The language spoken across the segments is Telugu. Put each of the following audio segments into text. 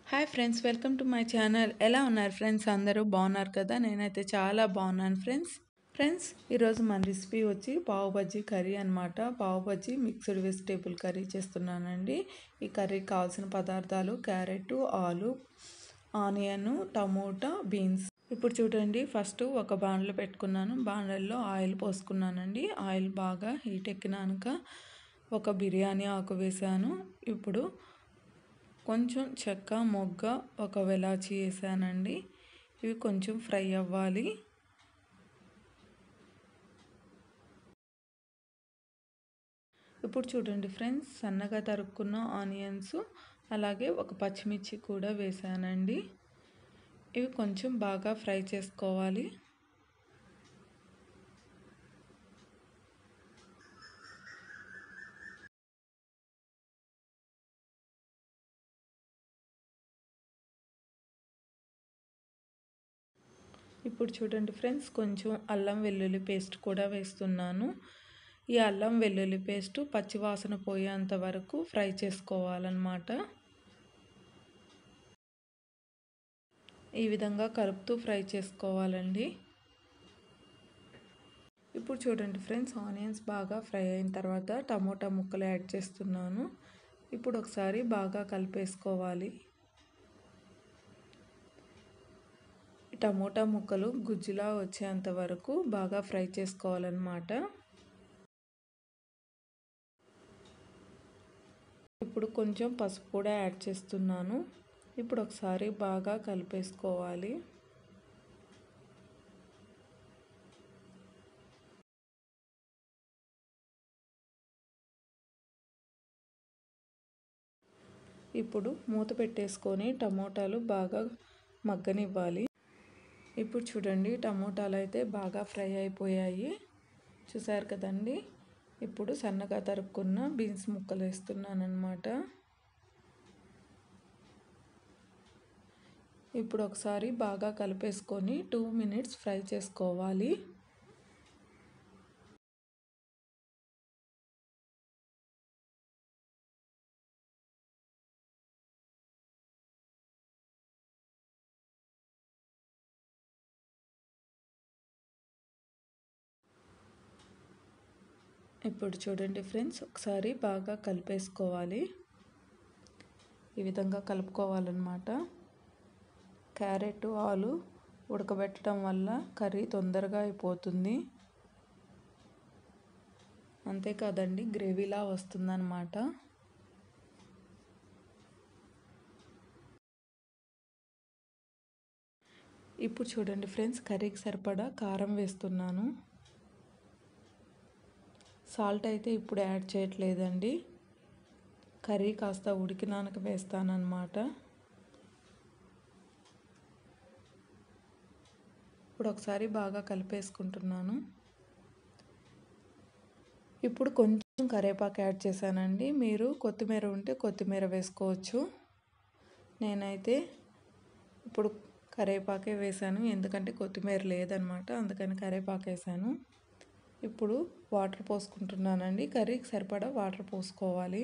hi friends welcome to my channel ఎలా ఉన్నారు ఫ్రెండ్స్ అందరూ బాగున్నారు కదా నేనైతే చాలా బాగున్నాను ఫ్రెండ్స్ ఫ్రెండ్స్ ఈరోజు మన రెసిపీ వచ్చి పావు బజ్జీ కర్రీ అనమాట పావు బజ్జీ మిక్స్డ్ వెజిటేబుల్ కర్రీ చేస్తున్నానండి ఈ కర్రీకి కావాల్సిన పదార్థాలు క్యారెట్ ఆలు ఆనియన్ టమోటా బీన్స్ ఇప్పుడు చూడండి ఫస్ట్ ఒక బాండ్లో పెట్టుకున్నాను బాండ్లలో ఆయిల్ పోసుకున్నానండి ఆయిల్ బాగా హీట్ ఎక్కినాక ఒక బిర్యానీ ఆకు వేసాను ఇప్పుడు కొంచెం చెక్క మొగ్గ ఒక వెలాచి వేసానండి ఇవి కొంచెం ఫ్రై అవ్వాలి ఇప్పుడు చూడండి ఫ్రెండ్స్ సన్నగా తరుక్కున్న ఆనియన్స్ అలాగే ఒక పచ్చిమిర్చి కూడా వేసానండి ఇవి కొంచెం బాగా ఫ్రై చేసుకోవాలి ఇప్పుడు చూడండి ఫ్రెండ్స్ కొంచెం అల్లం వెల్లుల్లి పేస్ట్ కూడా వేస్తున్నాను ఈ అల్లం వెల్లుల్లి పేస్ట్ పచ్చివాసన పోయేంత వరకు ఫ్రై చేసుకోవాలన్నమాట ఈ విధంగా కలుపుతూ ఫ్రై చేసుకోవాలండి ఇప్పుడు చూడండి ఫ్రెండ్స్ ఆనియన్స్ బాగా ఫ్రై అయిన తర్వాత టమోటా ముక్కలు యాడ్ చేస్తున్నాను ఇప్పుడు ఒకసారి బాగా కలిపేసుకోవాలి టమోటా ముక్కలు గుజ్జులా వచ్చేంత వరకు బాగా ఫ్రై చేసుకోవాలన్నమాట ఇప్పుడు కొంచెం పసుపు కూడా యాడ్ చేస్తున్నాను ఇప్పుడు ఒకసారి బాగా కలిపేసుకోవాలి ఇప్పుడు మూత పెట్టేసుకొని టమోటాలు బాగా మగ్గనివ్వాలి ఇప్పుడు చూడండి టమోటాలు అయితే బాగా ఫ్రై అయిపోయాయి చూసారు కదండి ఇప్పుడు సన్నగా తరుక్కున్న బీన్స్ ముక్కలు వేస్తున్నాను అనమాట ఇప్పుడు ఒకసారి బాగా కలిపేసుకొని టూ మినిట్స్ ఫ్రై చేసుకోవాలి ఇప్పుడు చూడండి ఫ్రెండ్స్ ఒకసారి బాగా కలిపేసుకోవాలి ఈ విధంగా కలుపుకోవాలన్నమాట క్యారెట్ ఆలు ఉడకబెట్టడం వల్ల కర్రీ తొందరగా అయిపోతుంది అంతేకాదండి గ్రేవీలా వస్తుందన్నమాట ఇప్పుడు చూడండి ఫ్రెండ్స్ కర్రీకి సరిపడా కారం వేస్తున్నాను సాల్ట్ అయితే ఇప్పుడు యాడ్ చేయట్లేదండి కర్రీ కాస్త ఉడికినాక వేస్తానన్నమాట ఇప్పుడు ఒకసారి బాగా కలిపేసుకుంటున్నాను ఇప్పుడు కొంచెం కరివేపాకు యాడ్ చేశానండి మీరు కొత్తిమీర ఉంటే కొత్తిమీర వేసుకోవచ్చు నేనైతే ఇప్పుడు కరివేపాకే వేసాను ఎందుకంటే కొత్తిమీర లేదనమాట అందుకని కరివేపాకు వేసాను ఇప్పుడు వాటర్ పోసుకుంటున్నానండి కర్రీకి సరిపడా వాటర్ పోసుకోవాలి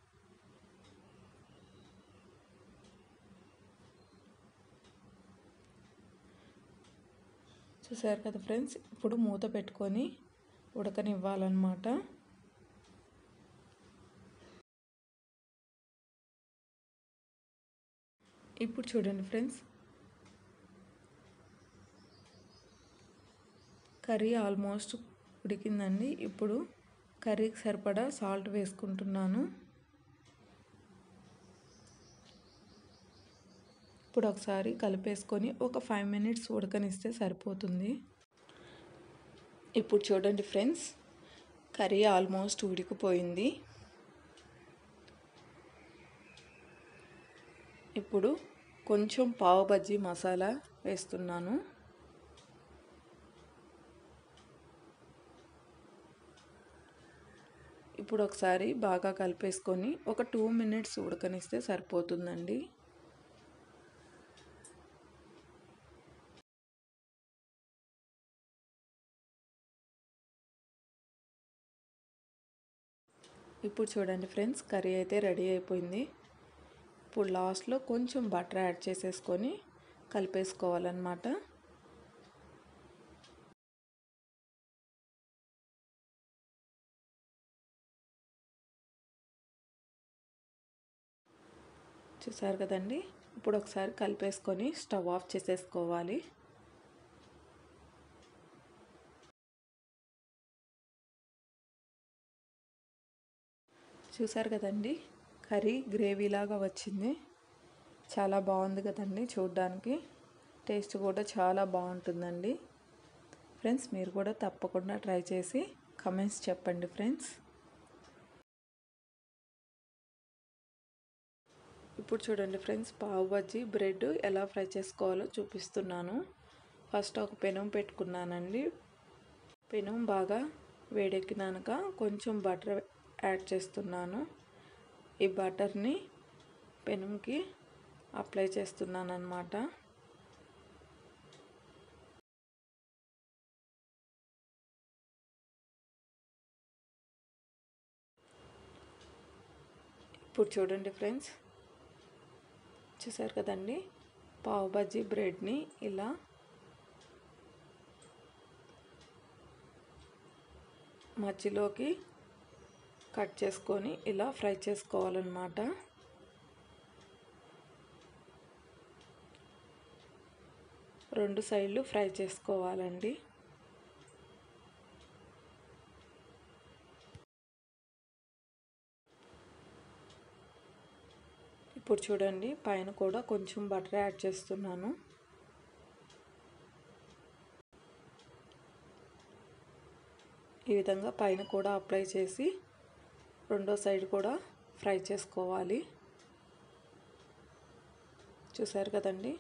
చూసారు కదా ఫ్రెండ్స్ ఇప్పుడు మూత పెట్టుకొని ఉడకనివ్వాలన్నమాట ఇప్పుడు చూడండి ఫ్రెండ్స్ కర్రీ ఆల్మోస్ట్ ఉడికిందండి ఇప్పుడు కర్రీకి సరిపడా సాల్ట్ వేసుకుంటున్నాను ఇప్పుడు ఒకసారి కలిపేసుకొని ఒక ఫైవ్ మినిట్స్ ఉడకనిస్తే సరిపోతుంది ఇప్పుడు చూడండి ఫ్రెండ్స్ కర్రీ ఆల్మోస్ట్ ఉడికిపోయింది ఇప్పుడు కొంచెం పావు బజ్జీ మసాలా వేస్తున్నాను ఇప్పుడు ఒకసారి బాగా కలిపేసుకొని ఒక టూ మినిట్స్ ఉడకనిస్తే సరిపోతుందండి ఇప్పుడు చూడండి ఫ్రెండ్స్ కర్రీ అయితే రెడీ అయిపోయింది ఇప్పుడు లాస్ట్లో కొంచెం బటర్ యాడ్ చేసేసుకొని కలిపేసుకోవాలన్నమాట చూసారు కదండి ఇప్పుడు ఒకసారి కలిపేసుకొని స్టవ్ ఆఫ్ చేసేసుకోవాలి చూసారు కదండి కర్రీ గ్రేవీలాగా వచ్చింది చాలా బాగుంది కదండి చూడ్డానికి టేస్ట్ కూడా చాలా బాగుంటుందండి ఫ్రెండ్స్ మీరు కూడా తప్పకుండా ట్రై చేసి కమెంట్స్ చెప్పండి ఫ్రెండ్స్ ఇప్పుడు చూడండి ఫ్రెండ్స్ పావు బజ్జీ బ్రెడ్ ఎలా ఫ్రై చేసుకోవాలో చూపిస్తున్నాను ఫస్ట్ ఒక పెనం పెట్టుకున్నానండి పెనం బాగా వేడెక్కినాక కొంచెం బటర్ యాడ్ చేస్తున్నాను ఈ బటర్ని పెనంకి అప్లై చేస్తున్నాను అనమాట ఇప్పుడు చూడండి ఫ్రెండ్స్ చూసారు కదండి పావు బజ్జీ బ్రెడ్ని ఇలా మధ్యలోకి కట్ చేసుకొని ఇలా ఫ్రై చేసుకోవాలన్నమాట రెండు సైడ్లు ఫ్రై చేసుకోవాలండి ఇప్పుడు చూడండి పైన కూడా కొంచెం బటర్ యాడ్ చేస్తున్నాను ఈ విధంగా పైన కూడా అప్లై చేసి రెండో సైడ్ కూడా ఫ్రై చేసుకోవాలి చూసారు కదండి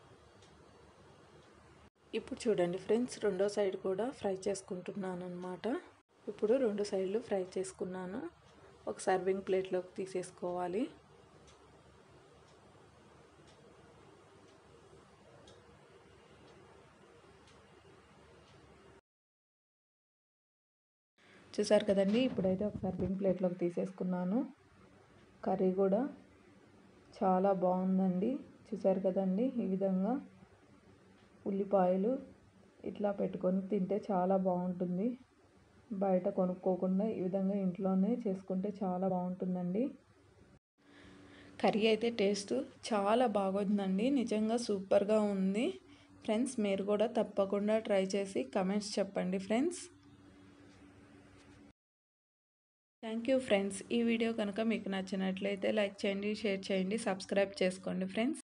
ఇప్పుడు చూడండి ఫ్రెండ్స్ రెండో సైడ్ కూడా ఫ్రై చేసుకుంటున్నాను అనమాట ఇప్పుడు రెండు సైడ్లు ఫ్రై చేసుకున్నాను ఒక సర్వింగ్ ప్లేట్లోకి తీసేసుకోవాలి చూసారు కదండి ఇప్పుడైతే ఒక సర్వింగ్ ప్లేట్లోకి తీసేసుకున్నాను కర్రీ కూడా చాలా బాగుందండి చూసారు కదండి ఈ విధంగా ఉల్లిపాయలు ఇట్లా పెట్టుకొని తింటే చాలా బాగుంటుంది బయట కొనుక్కోకుండా ఈ విధంగా ఇంట్లోనే చేసుకుంటే చాలా బాగుంటుందండి కర్రీ అయితే టేస్ట్ చాలా బాగుందండి నిజంగా సూపర్గా ఉంది ఫ్రెండ్స్ మీరు కూడా తప్పకుండా ట్రై చేసి కమెంట్స్ చెప్పండి ఫ్రెండ్స్ థ్యాంక్ యూ ఫ్రెండ్స్ ఈ వీడియో కనుక మీకు నచ్చినట్లయితే లైక్ చేయండి షేర్ చేయండి సబ్స్క్రైబ్ చేసుకోండి ఫ్రెండ్స్